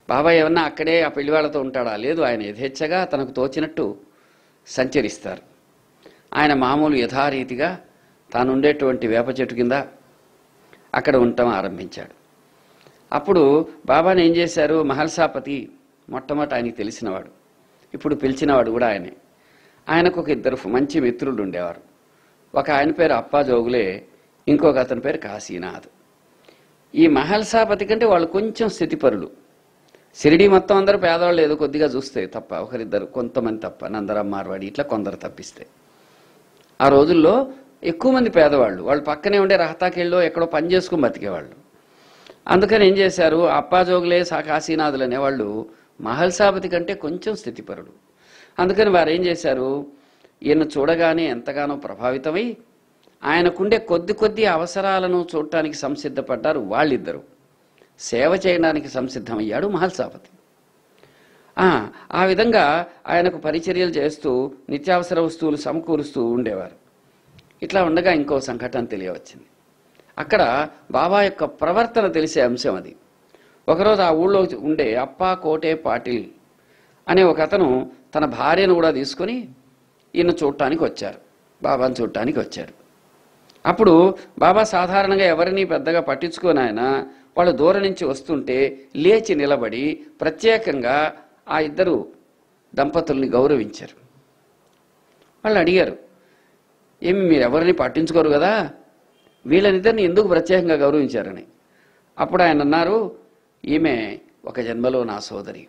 బాబాయ్ ఏమన్నా అక్కడే ఆ పెళ్లి వాళ్ళతో ఉంటాడా లేదు ఆయన యథేచ్ఛగా తనకు తోచినట్టు సంచరిస్తారు ఆయన మామూలు యథారీతిగా తాను ఉండేటువంటి వేప చెట్టు కింద అక్కడ ఉండటం ఆరంభించాడు అప్పుడు బాబాని ఏం చేశారు మహల్సాపతి మొట్టమొదటి ఆయనకి తెలిసినవాడు ఇప్పుడు పిలిచినవాడు కూడా ఆయనే ఆయనకు ఒక ఇద్దరు మంచి మిత్రులు ఉండేవారు ఒక ఆయన పేరు అప్పా జోగులే ఇంకొక అతని పేరు కాశీనాథ్ ఈ మహల్సాపతి కంటే వాళ్ళు కొంచెం స్థితిపరులు షిరిడి మొత్తం అందరూ పేదవాళ్ళు ఏదో కొద్దిగా చూస్తే తప్ప ఒకరిద్దరు కొంతమంది తప్ప నందరం మార్వాడి ఇట్లా కొందరు తప్పిస్తే ఆ రోజుల్లో ఎక్కువ మంది పేదవాళ్ళు వాళ్ళు పక్కనే ఉండే రహతాకెళ్ళో ఎక్కడో పని చేసుకుని బతికేవాళ్ళు అందుకని ఏం చేశారు అప్పాజోగులే సా కాశీనాథులు అనేవాళ్ళు మహల్సాపతి కంటే కొంచెం స్థితిపరుడు అందుకని వారు ఏం చేశారు ఈయన చూడగానే ఎంతగానో ప్రభావితమై ఆయనకుండే కొద్ది కొద్ది అవసరాలను చూడటానికి సంసిద్ధపడ్డారు వాళ్ళిద్దరు సేవ చేయడానికి సంసిద్ధమయ్యాడు మహల్సాపతి ఆ, ఆ విధంగా ఆయనకు పరిచర్యలు చేస్తూ నిత్యావసర వస్తువులు సమకూరుస్తూ ఉండేవారు ఇట్లా ఉండగా ఇంకో సంఘటన తెలియవచ్చింది అక్కడ బాబా యొక్క ప్రవర్తన తెలిసే అంశం అది ఒకరోజు ఆ ఊళ్ళో ఉండే అప్పా కోటే పాటిల్ అనే ఒక అతను తన భార్యను కూడా తీసుకొని ఈయన చూడటానికి వచ్చారు బాబాను చూడటానికి వచ్చారు అప్పుడు బాబా సాధారణంగా ఎవరిని పెద్దగా పట్టించుకోని ఆయన వాళ్ళు దూరం నుంచి వస్తుంటే లేచి నిలబడి ప్రత్యేకంగా ఆ ఇద్దరు దంపతుల్ని గౌరవించారు వాళ్ళు అడిగారు ఏమి మీరు ఎవరిని పట్టించుకోరు కదా వీళ్ళనిద్దరిని ఎందుకు ప్రత్యేకంగా గౌరవించారని అప్పుడు ఆయన అన్నారు ఈమె ఒక జన్మలో నా సోదరి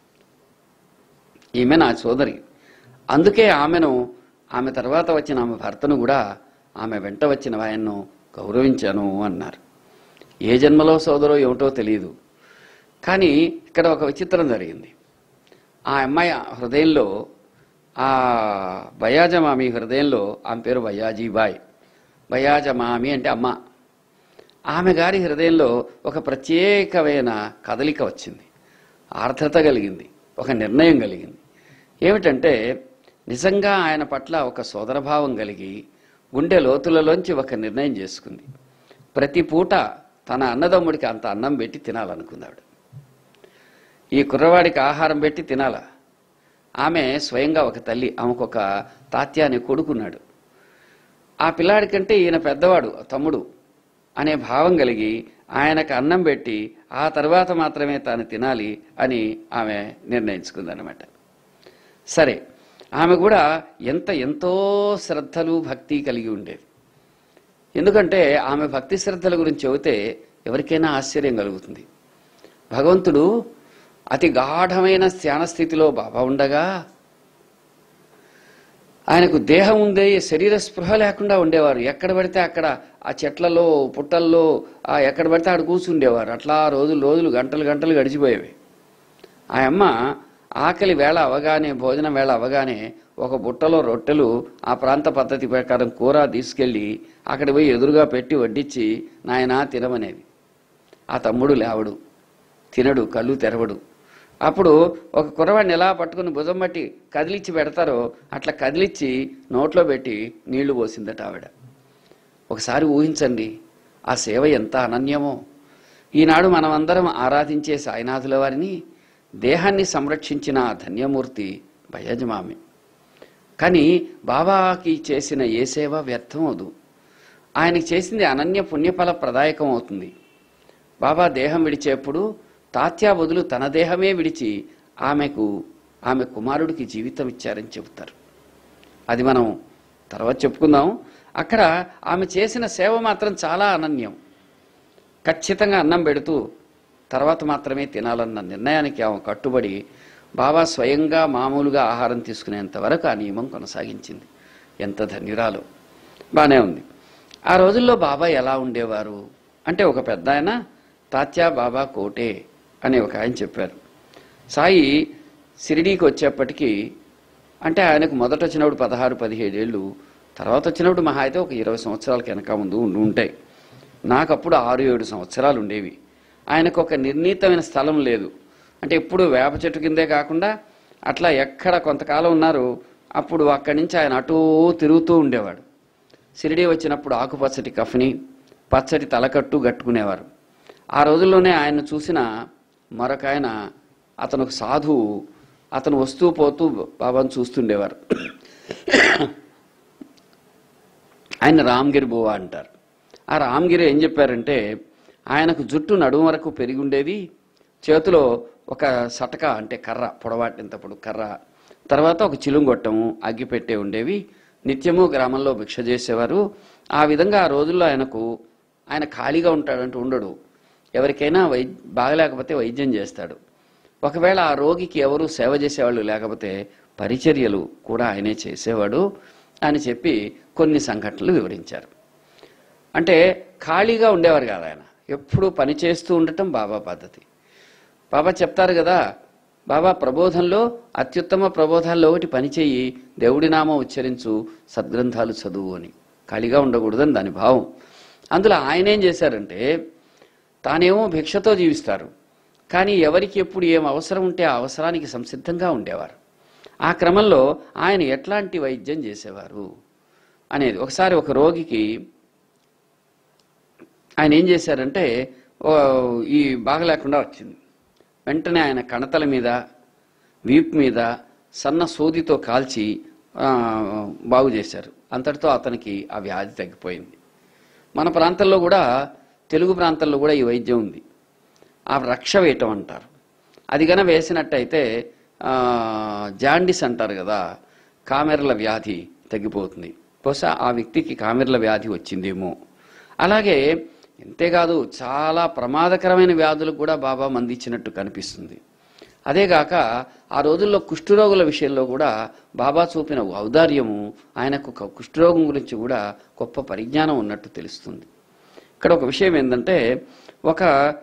ఈమె నా సోదరి అందుకే ఆమెను ఆమె తర్వాత వచ్చిన ఆమె భర్తను కూడా ఆమె వెంట వచ్చిన ఆయన్ను గౌరవించాను అన్నారు ఏ జన్మలో సోదరో ఏమిటో తెలియదు కానీ ఇక్కడ ఒక విచిత్రం జరిగింది ఆ అమ్మాయి హృదయంలో ఆ బయాజమామి హృదయంలో ఆమె పేరు బయాజీబాయ్ బయాజమామి అంటే అమ్మ ఆమె గారి హృదయంలో ఒక ప్రత్యేకమైన కదలిక వచ్చింది ఆర్ద్రత కలిగింది ఒక నిర్ణయం కలిగింది ఏమిటంటే నిజంగా ఆయన పట్ల ఒక సోదరభావం కలిగి గుండె లోతులలోంచి ఒక నిర్ణయం చేసుకుంది ప్రతి పూట తన అన్నదమ్ముడికి అంత అన్నం పెట్టి తినాలనుకుందాడు ఈ కుర్రవాడికి ఆహారం పెట్టి తినాలా ఆమె స్వయంగా ఒక తల్లి ఆమెకు ఒక తాత్యాన్ని కొడుకున్నాడు ఆ పిల్లాడి కంటే ఈయన పెద్దవాడు తమ్ముడు అనే భావం కలిగి ఆయనకు అన్నం పెట్టి ఆ తర్వాత మాత్రమే తాను తినాలి అని ఆమె నిర్ణయించుకుందనమాట సరే ఆమె కూడా ఎంత ఎంతో శ్రద్ధలు భక్తి కలిగి ఉండేది ఎందుకంటే ఆమె భక్తి శ్రద్ధల గురించి చెబితే ఎవరికైనా ఆశ్చర్యం కలుగుతుంది భగవంతుడు అతి గాఢమైన ధ్యాన స్థితిలో బాబా ఉండగా ఆయనకు దేహం ఉందే శరీర స్పృహ లేకుండా ఉండేవారు ఎక్కడ పడితే అక్కడ ఆ చెట్లలో పుట్టల్లో ఆ ఎక్కడ పడితే అక్కడ కూర్చుండేవారు అట్లా రోజులు రోజులు గంటలు గంటలు గడిచిపోయేవి ఆ అమ్మ ఆకలి వేళ అవగానే భోజనం వేళ అవగానే ఒక బుట్టలో రొట్టెలు ఆ ప్రాంత పద్ధతి ప్రకారం కూర తీసుకెళ్ళి అక్కడ పోయి ఎదురుగా పెట్టి వడ్డించి నాయనా తినమనేది ఆ తమ్ముడు లేవడు తినడు కళ్ళు తెరవడు అప్పుడు ఒక కుర్రవాడిని ఎలా పట్టుకుని భుజం బట్టి కదిలిచ్చి పెడతారో అట్లా కదిలిచ్చి నోట్లో పెట్టి నీళ్లు పోసిందట ఆవిడ ఒకసారి ఊహించండి ఆ సేవ ఎంత అనన్యమో ఈనాడు మనమందరం ఆరాధించే సాయినాథుల వారిని దేహాన్ని సంరక్షించిన ఆ ధన్యమూర్తి భయజమామి కానీ బాబాకి చేసిన ఏ సేవ వ్యర్థం అవదు ఆయనకి చేసింది అనన్య పుణ్యఫల ప్రదాయకం అవుతుంది బాబా దేహం విడిచేప్పుడు తాత్యా బదులు తన దేహమే విడిచి ఆమెకు ఆమె కుమారుడికి జీవితం ఇచ్చారని చెబుతారు అది మనం తర్వాత చెప్పుకుందాం అక్కడ ఆమె చేసిన సేవ మాత్రం చాలా అనన్యం ఖచ్చితంగా అన్నం పెడుతూ తర్వాత మాత్రమే తినాలన్న నిర్ణయానికి ఆమె కట్టుబడి బాబా స్వయంగా మామూలుగా ఆహారం తీసుకునేంత వరకు ఆ నియమం కొనసాగించింది ఎంత ధన్యురాలు బాగానే ఉంది ఆ రోజుల్లో బాబా ఎలా ఉండేవారు అంటే ఒక పెద్ద ఆయన తాత్యా బాబా కోటే అనే ఒక ఆయన చెప్పారు సాయి షిరిడీకి వచ్చేప్పటికీ అంటే ఆయనకు మొదట వచ్చినప్పుడు పదహారు పదిహేడేళ్ళు తర్వాత వచ్చినప్పుడు మహా అయితే ఒక ఇరవై సంవత్సరాలకి వెనక ముందు ఉండి ఉంటాయి నాకు అప్పుడు ఆరు ఏడు సంవత్సరాలు ఉండేవి ఆయనకు ఒక నిర్ణీతమైన స్థలం లేదు అంటే ఎప్పుడు వేప చెట్టు కిందే కాకుండా అట్లా ఎక్కడ కొంతకాలం ఉన్నారు అప్పుడు అక్కడి నుంచి ఆయన అటూ తిరుగుతూ ఉండేవాడు షిరిడీ వచ్చినప్పుడు ఆకుపచ్చటి కఫ్ని పచ్చటి తలకట్టు కట్టుకునేవారు ఆ రోజుల్లోనే ఆయన చూసిన మరొక ఆయన అతను ఒక సాధువు అతను వస్తూ పోతూ బాబాను చూస్తుండేవారు ఆయన రామగిరి బువ అంటారు ఆ రామగిరి ఏం చెప్పారంటే ఆయనకు జుట్టు నడుము వరకు పెరిగి ఉండేది చేతిలో ఒక సటక అంటే కర్ర పొడవాటినంత పొడు కర్ర తర్వాత ఒక చిలుంగొట్టము అగ్గి పెట్టే ఉండేవి నిత్యము గ్రామంలో భిక్ష చేసేవారు ఆ విధంగా ఆ రోజుల్లో ఆయనకు ఆయన ఖాళీగా ఉంటాడంటూ ఉండడు ఎవరికైనా వై బాగలేకపోతే వైద్యం చేస్తాడు ఒకవేళ ఆ రోగికి ఎవరు సేవ చేసేవాళ్ళు లేకపోతే పరిచర్యలు కూడా ఆయనే చేసేవాడు అని చెప్పి కొన్ని సంఘటనలు వివరించారు అంటే ఖాళీగా ఉండేవారు కాదు ఆయన ఎప్పుడూ పని చేస్తూ ఉండటం బాబా పద్ధతి బాబా చెప్తారు కదా బాబా ప్రబోధంలో అత్యుత్తమ ప్రబోధాల్లో ఒకటి పనిచేయి దేవుడి నామం ఉచ్చరించు సద్గ్రంథాలు చదువు అని ఖాళీగా ఉండకూడదని దాని భావం అందులో ఆయన ఏం చేశారంటే తానేమో భిక్షతో జీవిస్తారు కానీ ఎవరికి ఎప్పుడు ఏం అవసరం ఉంటే ఆ అవసరానికి సంసిద్ధంగా ఉండేవారు ఆ క్రమంలో ఆయన ఎట్లాంటి వైద్యం చేసేవారు అనేది ఒకసారి ఒక రోగికి ఆయన ఏం చేశారంటే ఓ, ఈ బాగలేకుండా వచ్చింది వెంటనే ఆయన కణతల మీద వీపు మీద సన్న సూదితో కాల్చి ఆ, బాగు చేశారు అంతటితో అతనికి ఆ వ్యాధి తగ్గిపోయింది మన ప్రాంతంలో కూడా తెలుగు ప్రాంతాల్లో కూడా ఈ వైద్యం ఉంది ఆ రక్ష వేయటం అంటారు అది గన వేసినట్టయితే ఆ, జాండిస్ అంటారు కదా కామెర్ల వ్యాధి తగ్గిపోతుంది బహుశా ఆ వ్యక్తికి కామెర్ల వ్యాధి వచ్చిందేమో అలాగే అంతేకాదు చాలా ప్రమాదకరమైన వ్యాధులకు కూడా బాబా మందిచ్చినట్టు కనిపిస్తుంది అదేగాక ఆ రోజుల్లో కుష్ఠరోగుల విషయంలో కూడా బాబా చూపిన ఔదార్యము ఆయనకు ఒక కుష్ఠరోగం గురించి కూడా గొప్ప పరిజ్ఞానం ఉన్నట్టు తెలుస్తుంది ఇక్కడ ఒక విషయం ఏంటంటే ఒక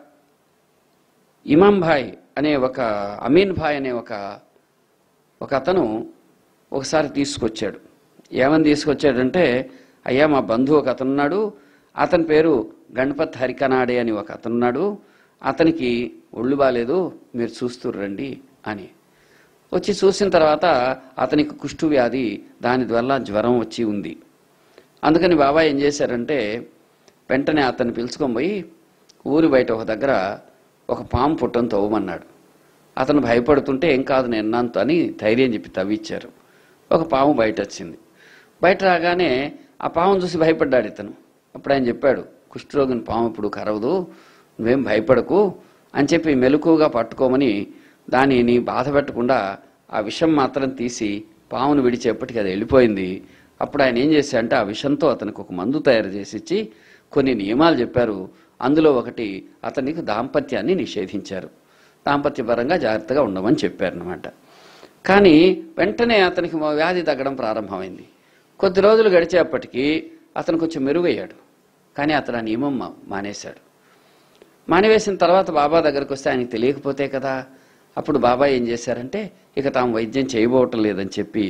ఇమాం భాయ్ అనే ఒక అమీన్ భాయ్ అనే ఒక ఒక అతను ఒకసారి తీసుకొచ్చాడు ఏమని తీసుకొచ్చాడంటే అయ్యా మా బంధువు ఒక అతను ఉన్నాడు అతని పేరు గణపత్ హరికనాడే అని ఒక అతను ఉన్నాడు అతనికి ఒళ్ళు బాలేదు మీరు చూస్తూ రండి అని వచ్చి చూసిన తర్వాత అతనికి కుష్టు వ్యాధి దాని వల్ల జ్వరం వచ్చి ఉంది అందుకని బాబా ఏం చేశారంటే వెంటనే అతన్ని పిలుచుకొని పోయి ఊరి బయట ఒక దగ్గర ఒక పాము పుట్టను తవ్వమన్నాడు అతను భయపడుతుంటే ఏం కాదు నేను నాంతో అని ధైర్యం చెప్పి తవ్విచ్చారు ఒక పాము బయట వచ్చింది బయట రాగానే ఆ పామును చూసి భయపడ్డాడు ఇతను అప్పుడు ఆయన చెప్పాడు కుష్ఠరోగిని పాము ఇప్పుడు కరవదు నువ్వేం భయపడకు అని చెప్పి మెలకుగా పట్టుకోమని దానిని బాధ పెట్టకుండా ఆ విషం మాత్రం తీసి పామును విడిచేపటికి అది వెళ్ళిపోయింది అప్పుడు ఆయన ఏం చేశారంటే ఆ విషంతో అతనికి ఒక మందు తయారు చేసి ఇచ్చి కొన్ని నియమాలు చెప్పారు అందులో ఒకటి అతనికి దాంపత్యాన్ని నిషేధించారు దాంపత్యపరంగా జాగ్రత్తగా ఉండమని చెప్పారనమాట కానీ వెంటనే అతనికి మా వ్యాధి తగ్గడం ప్రారంభమైంది కొద్ది రోజులు గడిచేపటికి అతను కొంచెం మెరుగయ్యాడు కానీ అతను ఆ నియమం మా- మానేశాడు మానివేసిన తర్వాత బాబా దగ్గరికి వస్తే ఆయనకి తెలియకపోతే కదా అప్పుడు బాబా ఏం చేశారంటే ఇక తాము వైద్యం చేయబోవటం లేదని చెప్పి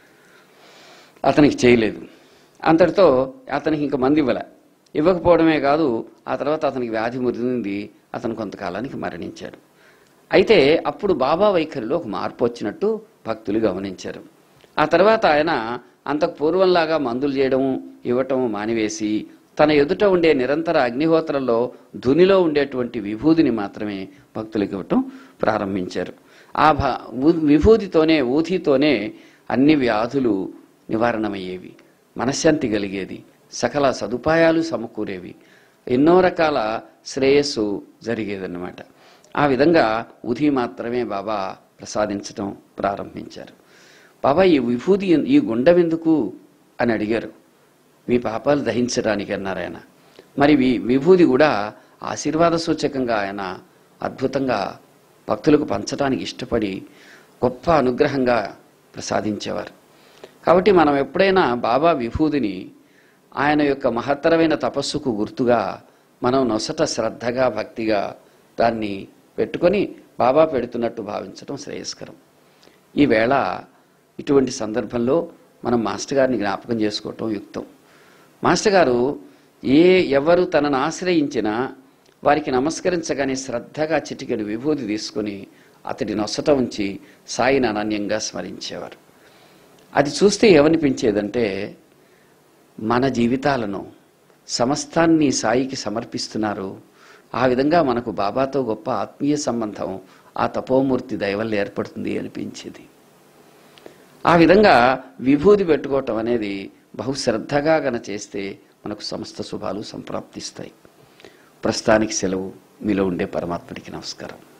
అతనికి చేయలేదు అంతటితో అతనికి ఇంక మంది ఇవ్వలే ఇవ్వకపోవడమే కాదు ఆ తర్వాత అతనికి వ్యాధి మురిదింది అతను కొంతకాలానికి మరణించాడు అయితే అప్పుడు బాబా వైఖరిలో ఒక మార్పు వచ్చినట్టు భక్తులు గమనించారు ఆ తర్వాత ఆయన అంతకు పూర్వంలాగా మందులు చేయడం ఇవ్వటం మానివేసి తన ఎదుట ఉండే నిరంతర అగ్నిహోత్రంలో ధునిలో ఉండేటువంటి విభూదిని మాత్రమే భక్తులకు ఇవ్వటం ప్రారంభించారు ఆ భ ఊ- విభూతితోనే ఊతితోనే అన్ని వ్యాధులు నివారణమయ్యేవి మనశ్శాంతి కలిగేది సకల సదుపాయాలు సమకూరేవి ఎన్నో రకాల శ్రేయస్సు జరిగేదన్నమాట ఆ విధంగా ఉది మాత్రమే బాబా ప్రసాదించటం ప్రారంభించారు బాబా ఈ విభూతి ఎన్- ఈ గుండం ఎందుకు అని అడిగారు మీ పాపాలు దహించడానికి అన్నారు ఆయన మరి వి- విభూది కూడా ఆశీర్వాద సూచకంగా ఆయన అద్భుతంగా భక్తులకు పంచడానికి ఇష్టపడి గొప్ప అనుగ్రహంగా ప్రసాదించేవారు కాబట్టి మనం ఎప్పుడైనా బాబా విభూదిని ఆయన యొక్క మహత్తరమైన తపస్సుకు గుర్తుగా మనం నొసట శ్రద్ధగా భక్తిగా దాన్ని పెట్టుకొని బాబా పెడుతున్నట్టు భావించడం శ్రేయస్కరం ఈవేళ ఇటువంటి సందర్భంలో మనం మాస్టర్ గారిని జ్ఞాపకం చేసుకోవటం యుక్తం మాస్టర్ గారు ఏ ఎవరు తనను ఆశ్రయించినా వారికి నమస్కరించగానే శ్రద్ధగా చిటికెడు విభూతి తీసుకొని అతడి నొసట ఉంచి సాయిని అనన్యంగా స్మరించేవారు అది చూస్తే ఏమనిపించేదంటే మన జీవితాలను సమస్తాన్ని సాయికి సమర్పిస్తున్నారు ఆ విధంగా మనకు బాబాతో గొప్ప ఆత్మీయ సంబంధం ఆ తపోమూర్తి దయవల్ల ఏర్పడుతుంది అనిపించేది ఆ విధంగా విభూది పెట్టుకోవటం అనేది బహుశ్రద్ధగా గన చేస్తే మనకు సమస్త శుభాలు సంప్రాప్తిస్తాయి ప్రస్తుతానికి సెలవు మీలో ఉండే పరమాత్ముడికి నమస్కారం